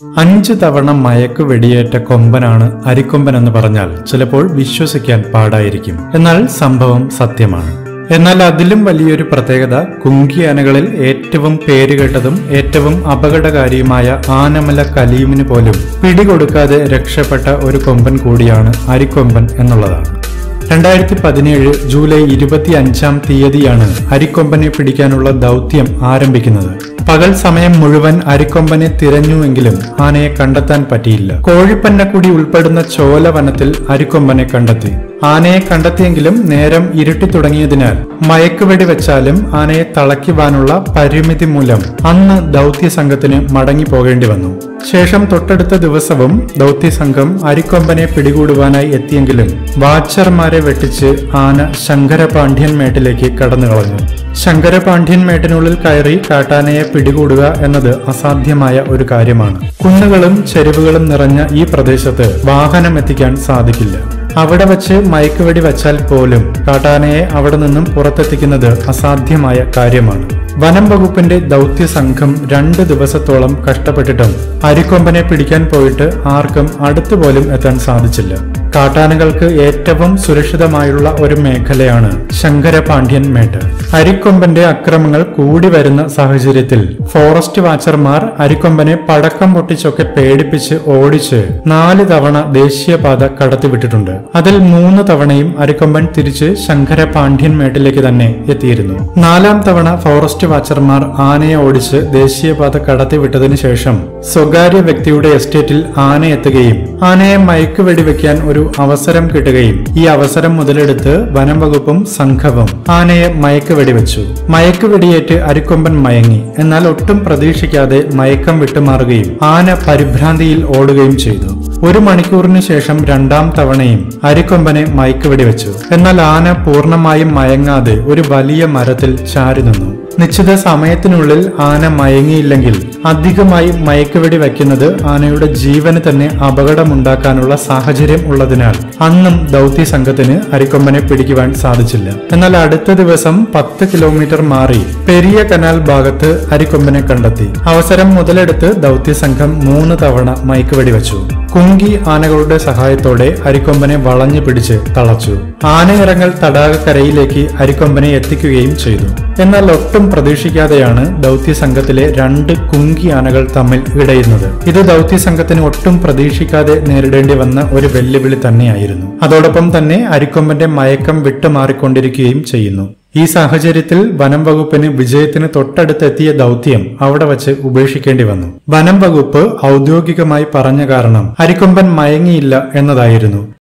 അഞ്ചു തവണ മയക്ക് വെടിയേറ്റ കൊമ്പനാണ് അരിക്കൊമ്പൻ എന്ന് പറഞ്ഞാൽ ചിലപ്പോൾ വിശ്വസിക്കാൻ പാടായിരിക്കും എന്നാൽ സംഭവം സത്യമാണ് എന്നാൽ അതിലും വലിയൊരു പ്രത്യേകത കുങ്കിയാനകളിൽ ഏറ്റവും പേരുകേട്ടതും ഏറ്റവും അപകടകാരിയുമായ ആനമല കലീമിന് പോലും പിടികൊടുക്കാതെ രക്ഷപ്പെട്ട ഒരു കൊമ്പൻ കൂടിയാണ് അരിക്കൊമ്പൻ എന്നുള്ളതാണ് രണ്ടായിരത്തി പതിനേഴ് ജൂലൈ ഇരുപത്തി അഞ്ചാം തീയതിയാണ് അരിക്കൊമ്പനെ പിടിക്കാനുള്ള ദൗത്യം ആരംഭിക്കുന്നത് പകൽ സമയം മുഴുവൻ അരിക്കൊമ്പനെ തിരഞ്ഞുവെങ്കിലും ആനയെ കണ്ടെത്താൻ പറ്റിയില്ല കോഴിപ്പന്നക്കുടി ഉൾപ്പെടുന്ന ചോല വനത്തിൽ അരിക്കൊമ്പനെ കണ്ടെത്തി ആനയെ കണ്ടെത്തിയെങ്കിലും നേരം ഇരുട്ടി തുടങ്ങിയതിനാൽ മയക്കുവെടി വെച്ചാലും ആനയെ തളയ്ക്കുവാനുള്ള പരിമിതി മൂലം അന്ന് ദൗത്യ സംഘത്തിന് മടങ്ങി പോകേണ്ടി വന്നു ശേഷം തൊട്ടടുത്ത ദിവസവും ദൗത്യ സംഘം അരിക്കൊമ്പനെ പിടികൂടുവാനായി എത്തിയെങ്കിലും വാച്ചർമാരെ വെട്ടിച്ച് ആന ശങ്കരപാണ്ഡ്യൻ മേട്ടിലേക്ക് കടന്നു കളഞ്ഞു ശങ്കരപാണ്ഡ്യൻ മേട്ടിനുള്ളിൽ കയറി കാട്ടാനയെ പിടികൂടുക എന്നത് അസാധ്യമായ ഒരു കാര്യമാണ് കുന്നുകളും ചെരുവുകളും നിറഞ്ഞ ഈ പ്രദേശത്ത് വാഹനം എത്തിക്കാൻ സാധിക്കില്ല അവിടെ വച്ച് മയക്കുവെടി വച്ചാൽ പോലും കാട്ടാനയെ അവിടെ നിന്നും പുറത്തെത്തിക്കുന്നത് അസാധ്യമായ കാര്യമാണ് വനം വകുപ്പിന്റെ ദൗത്യ സംഘം രണ്ട് ദിവസത്തോളം കഷ്ടപ്പെട്ടിട്ടും അരിക്കൊമ്പനെ പിടിക്കാൻ പോയിട്ട് ആർക്കും അടുത്തുപോലും എത്താൻ സാധിച്ചില്ല കാട്ടാനകൾക്ക് ഏറ്റവും സുരക്ഷിതമായുള്ള ഒരു മേഖലയാണ് ശങ്കരപാണ്ഡ്യൻ മേട്ട് അരിക്കൊമ്പന്റെ അക്രമങ്ങൾ കൂടി വരുന്ന സാഹചര്യത്തിൽ ഫോറസ്റ്റ് വാച്ചർമാർ അരിക്കൊമ്പനെ പടക്കം പൊട്ടിച്ചൊക്കെ പേടിപ്പിച്ച് ഓടിച്ച് നാല് തവണ ദേശീയപാത കടത്തിവിട്ടിട്ടുണ്ട് അതിൽ മൂന്ന് തവണയും അരിക്കൊമ്പൻ തിരിച്ച് ശങ്കരപാണ്ഡ്യൻ മേട്ടിലേക്ക് തന്നെ എത്തിയിരുന്നു നാലാം തവണ ഫോറസ്റ്റ് വാച്ചർമാർ ആനയെ ഓടിച്ച് ദേശീയപാത കടത്തിവിട്ടതിനു ശേഷം സ്വകാര്യ വ്യക്തിയുടെ എസ്റ്റേറ്റിൽ ആന എത്തുകയും ആനയെ മയക്ക് വെടിവെക്കാൻ ഒരു അവസരം കിട്ടുകയും ഈ അവസരം മുതലെടുത്ത് വനം വകുപ്പും സംഘവും ആനയെ മയക്ക് വെടിവെച്ചു മയക്ക് വെടിയേറ്റ് അരിക്കൊമ്പൻ മയങ്ങി എന്നാൽ ഒട്ടും പ്രതീക്ഷിക്കാതെ മയക്കം വിട്ടുമാറുകയും ആന പരിഭ്രാന്തിയിൽ ഓടുകയും ചെയ്തു ഒരു മണിക്കൂറിന് ശേഷം രണ്ടാം തവണയും അരിക്കൊമ്പനെ മയക്ക് വെടിവെച്ചു എന്നാൽ ആന പൂർണ്ണമായും മയങ്ങാതെ ഒരു വലിയ മരത്തിൽ ചാരി നിന്നു നിശ്ചിത സമയത്തിനുള്ളിൽ ആന മയങ്ങിയില്ലെങ്കിൽ അധികമായി മയക്കുവെടി വയ്ക്കുന്നത് ആനയുടെ ജീവന് തന്നെ അപകടമുണ്ടാക്കാനുള്ള സാഹചര്യം ഉള്ളതിനാൽ അന്നും ദൗത്യ സംഘത്തിന് അരിക്കൊമ്പനെ പിടിക്കുവാൻ സാധിച്ചില്ല എന്നാൽ അടുത്ത ദിവസം പത്ത് കിലോമീറ്റർ മാറി പെരിയ കനാൽ ഭാഗത്ത് അരിക്കൊമ്പനെ കണ്ടെത്തി അവസരം മുതലെടുത്ത് ദൗത്യ സംഘം മൂന്ന് തവണ മയക്കുവെടി വെച്ചു കുങ്കി ആനകളുടെ സഹായത്തോടെ അരിക്കൊമ്പനെ വളഞ്ഞു പിടിച്ച് തളച്ചു ആനയിറങ്ങൽ തടാകക്കരയിലേക്ക് അരിക്കൊമ്പനെ എത്തിക്കുകയും ചെയ്തു എന്നാൽ ഒട്ടും പ്രതീക്ഷിക്കാതെയാണ് ദൗത്യ സംഘത്തിലെ രണ്ട് കുങ്കി ആനകൾ തമ്മിൽ ഇടയുന്നത് ഇത് ദൗത്യ സംഘത്തിന് ഒട്ടും പ്രതീക്ഷിക്കാതെ നേരിടേണ്ടി വന്ന ഒരു വെല്ലുവിളി തന്നെയായിരുന്നു അതോടൊപ്പം തന്നെ അരിക്കൊമ്പന്റെ മയക്കം വിട്ടുമാറിക്കൊണ്ടിരിക്കുകയും ചെയ്യുന്നു ഈ സാഹചര്യത്തിൽ വനം വകുപ്പിന് വിജയത്തിന് തൊട്ടടുത്തെത്തിയ ദൗത്യം അവിടെ വച്ച് ഉപേക്ഷിക്കേണ്ടി വന്നു വനം വകുപ്പ് ഔദ്യോഗികമായി പറഞ്ഞ കാരണം അരിക്കൊമ്പൻ മയങ്ങിയില്ല എന്നതായിരുന്നു